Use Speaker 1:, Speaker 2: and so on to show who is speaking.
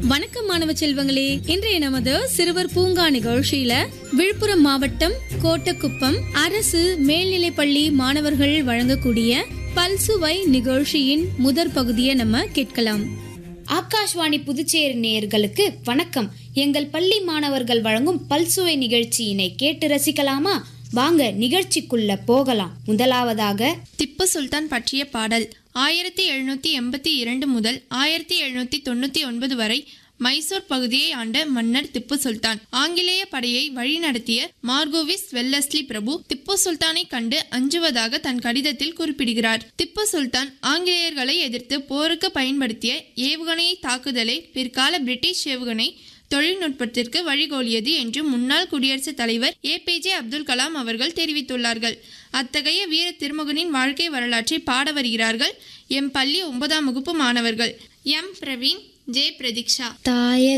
Speaker 1: வணக்கம் மாணவ செல்வங்களே இன்றைய நமது சிறுவர் பூங்கா நிகழ்ச்சியில விழுப்புரம் மாவட்டம் கோட்டக்குப்பம் அரசு மேல்நிலைப்பள்ளி மாணவர்கள் வழங்கக்கூடிய பல்சுவை நிகழ்ச்சியின் முதற் பகுதியை நம்ம கேட்கலாம்
Speaker 2: ஆகாஷ்வாணி புதுச்சேரி நேயர்களுக்கு வணக்கம் எங்கள் பள்ளி மாணவர்கள் வழங்கும் பல்சுவை நிகழ்ச்சியினை கேட்டு ரசிக்கலாமா வாங்க நிகழ்ச்சிக்குள்ள போகலாம் முதலாவதாக
Speaker 3: திப்பு சுல்தான் பற்றிய பாடல் ஆயிரத்தி எழுநூத்தி எண்பத்தி இரண்டு முதல் ஆயிரத்தி எழுநூத்தி தொண்ணூத்தி ஒன்பது வரை மைசூர் பகுதியை ஆண்ட மன்னர் திப்பு சுல்தான் ஆங்கிலேய படையை வழிநடத்திய மார்கோவிஸ் வெல்லஸ்லி பிரபு திப்பு சுல்தானை கண்டு அஞ்சுவதாக தன் கடிதத்தில் குறிப்பிடுகிறார் திப்பு சுல்தான் ஆங்கிலேயர்களை எதிர்த்து போருக்கு பயன்படுத்திய ஏவுகணையை தாக்குதலே பிற்கால பிரிட்டிஷ் ஏவுகணை தொழில்நுட்பத்திற்கு வழிகோலியது என்று முன்னாள் குடியரசுத் தலைவர் ஏபிஜே அப்துல் கலாம் அவர்கள் தெரிவித்துள்ளார்கள் அத்தகைய வீர திருமகனின் வாழ்க்கை வரலாற்றை பாட வருகிறார்கள் எம் பள்ளி ஒன்பதாம் வகுப்பு மாணவர்கள் எம் பிரவீன் ஜே பிரதீக்ஷா
Speaker 2: தாய